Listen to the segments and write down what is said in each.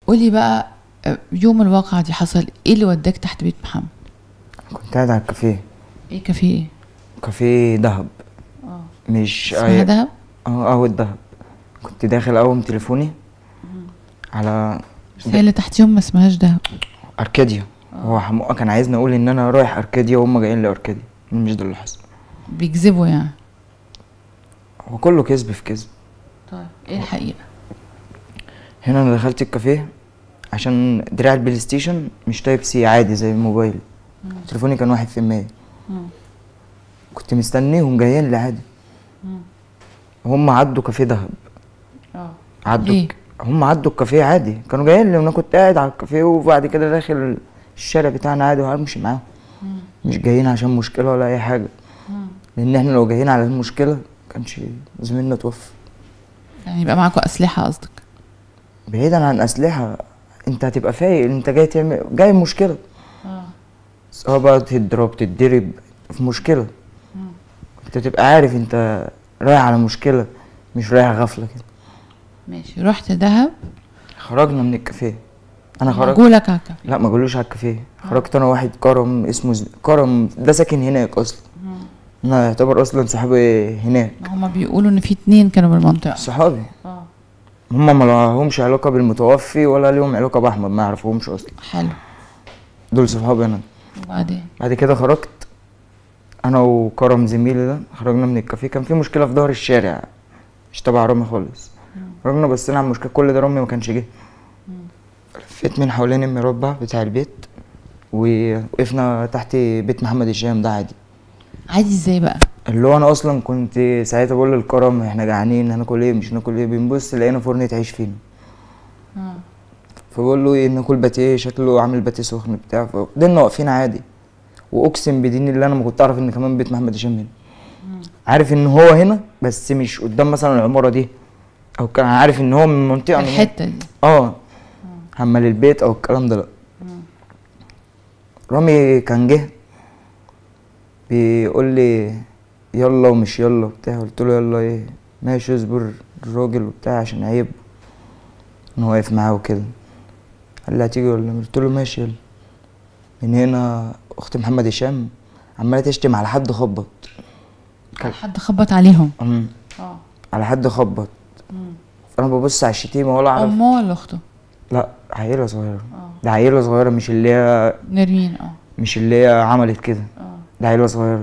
قولي بقى آه، يوم الواقعة دي حصل ايه اللي وداك تحت بيت محمد كنت قاعد على الكافيه ايه كافيه ايه كافيه دهب اه مش اسمها دهب اه قهوة دهب كنت داخل اقوم تليفوني على بس هي اللي تحتيهم ما اسمهاش دهب اركاديا هو حموقه كان عايزني اقول ان انا رايح اركاديا وهم جايين لي اركاديا مش ده اللي حصل بيكذبوا يعني هو كله كذب في كذب طيب ايه الحقيقة هنا انا دخلت الكافيه عشان دراع البلاي ستيشن مش تايب سي عادي زي الموبايل تليفوني كان واحد في المية كنت مستنيهم جايين لي عادي هم عدوا كافيه دهب اه عدوا ليه؟ ك- هم عدوا الكافيه عادي كانوا جايين لي وانا كنت قاعد على الكافيه وبعد كده داخل الشارع بتاعنا عادي وهمشي معاهم مش جايين عشان مشكله ولا اي حاجه لان احنا لو جايين على المشكله كانش زميلنا توفى يعني يبقى معاكوا اسلحة قصدك بعيدا عن اسلحه انت هتبقى فايق انت جاي تعمل جاي مشكله اه سواء بقى تضرب تتضرب في مشكله انت تبقى عارف انت رايح على مشكله مش رايح غفله كده ماشي رحت دهب خرجنا من الكافيه انا خرجت جولك على الكافيه لا ما قالوش على الكافيه خرجت انا واحد كرم اسمه ز... كرم ده ساكن هناك اصلا انا يعتبر اصلا صحابي هناك ما هما بيقولوا ان في اتنين كانوا بالمنطقة صحابي اه هما ما لهمش علاقه بالمتوفي ولا ليهم علاقه باحمد ما يعرفوهمش اصلا حلو دول صحابي انا وبعدين بعد كده خرجت انا وكرم زميلي ده خرجنا من الكافيه كان في مشكله في ظهر الشارع مش تبع رامي خالص خرجنا بصينا على المشكله كل ده رامي ما كانش جه لفيت من حوالين المربع بتاع البيت ووقفنا تحت بيت محمد الشام ده عادي عادي ازاي بقى اللي هو انا اصلا كنت ساعتها بقول للكرم احنا جعانين هناكل ايه مش هناكل ايه بنبص لقينا فرن عيش فينا اه فبقول له ايه ناكل باتيه شكله عامل باتيه سخن بتاع فضلنا واقفين عادي واقسم بدين اللي انا ما كنت اعرف ان كمان بيت محمد هشام هنا عارف ان هو هنا بس مش قدام مثلا العماره دي او كان عارف ان هو من منطقه من الحتة دي اه حمل البيت او الكلام ده لا رامي كان جه بيقول لي يلا ومش يلا وبتاع قلت له يلا ايه ماشي اصبر الراجل وبتاع عشان عيب انا واقف معاه وكده قال لي هتيجي ولا لا؟ قلت له ماشي يلا من هنا اخت محمد هشام عماله تشتم على حد خبط كان- حد خبط عليهم أمم، اه على حد خبط فانا ببص على الشتيمه ولا اعرف امه ولا اخته لا عيله صغيره اه ده عيله صغيره مش اللي هي نرمين اه مش اللي هي عملت كده اه ده عيله صغيره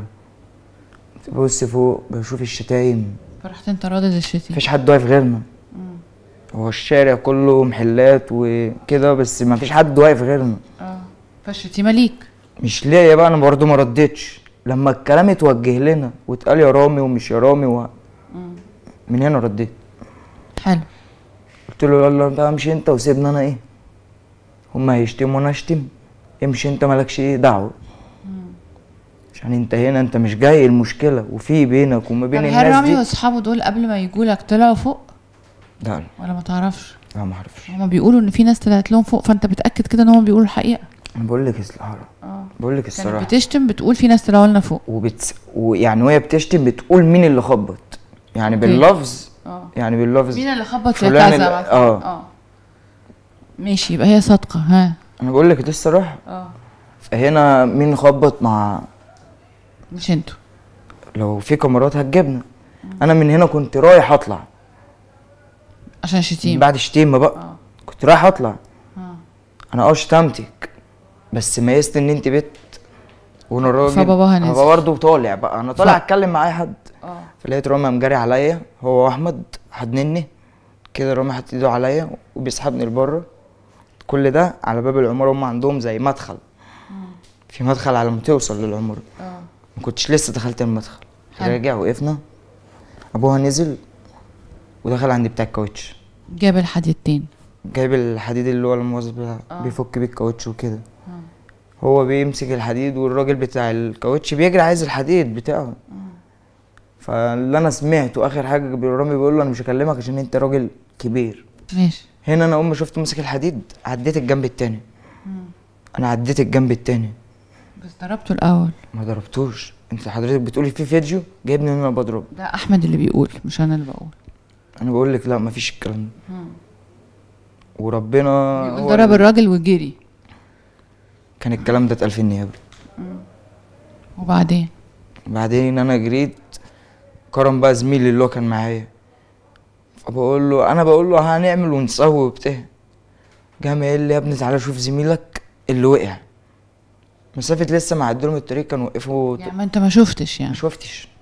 ببص فوق بشوف الشتايم فرحت انت رادد الشتي مفيش حد واقف غيرنا هو الشارع كله محلات وكده بس مفيش حد واقف غيرنا اه فالشتيمة ليك مش ليا بقى انا برضو ما ردتش لما الكلام اتوجه لنا واتقال يا رامي ومش يا رامي و... من هنا رديت حلو قلت له يلا بقى امشي انت وسيبني انا ايه هما هيشتموا وانا اشتم امشي انت مالكش ايه دعوه عشان انت هنا انت مش جاي المشكله وفي بينك وما بين طب هل الناس رامي دي واصحابه دول قبل ما يجوا لك طلعوا فوق لا لا ولا ما تعرفش لا ما اعرفش هما بيقولوا ان في ناس طلعت لهم فوق فانت بتاكد كده ان هما بيقولوا الحقيقه انا بقول لك الصراحه اه بقول لك كانت الصراحه بتشتم بتقول في ناس طلعوا لنا فوق وبتس... ويعني وهي بتشتم بتقول مين اللي خبط يعني باللفظ اه يعني باللفظ مين اللي خبط في فلان كذا اللي- مثلا اه. اه ماشي يبقى هي صادقه ها انا بقول لك دي الصراحه اه فهنا مين خبط مع مش انتوا لو في كاميرات هتجيبنا انا من هنا كنت رايح اطلع عشان شتيمه بعد الشتيمه بقى اه كنت رايح اطلع اه انا اه شتمتك بس ميزت ان انت بنت وانا راجل فباباها نزل. هبقى برضه طالع بقى انا طالع ف- اتكلم مع اي حد اه فلقيت رامي قام جاري عليا هو واحمد حضنني كده رامي حط ايده عليا وبيسحبني لبره كل ده على باب العماره هم عندهم زي مدخل في مدخل على ما توصل للعماره اه ما كنتش لسه دخلت المدخل حلو. راجع وقفنا ابوها نزل ودخل عند بتاع الكاوتش جاب الحديدتين جايب الحديد اللي هو الموظف بتاع آه. بيفك بيه الكاوتش وكده هو بيمسك الحديد والراجل بتاع الكاوتش بيجري عايز الحديد بتاعه فاللي انا سمعته اخر حاجه رامي بيقول له انا مش هكلمك عشان انت راجل كبير ماشي هنا انا امي شفت ماسك الحديد عديت الجنب التاني انا عديت الجنب التاني بس ضربته الاول ما ضربتوش انت حضرتك بتقولي في فيديو جايبني ان انا بضرب ده احمد اللي بيقول مش انا اللي بقول انا بقول لك لا مفيش الكلام ده وربنا يقول هو ضرب اللي- الراجل وجري كان الكلام ده اتقال في النيابه وبعدين بعدين انا جريت كرم بقى زميلي اللي هو كان معايا فبقول له انا بقول له هنعمل ونسوي وبتاع قام قال لي يا ابني تعالى شوف زميلك اللي وقع مسافة لسه ما عدلهم الطريق كانوا وقفوا يعني ما انت ما شفتش يعني ما شفتش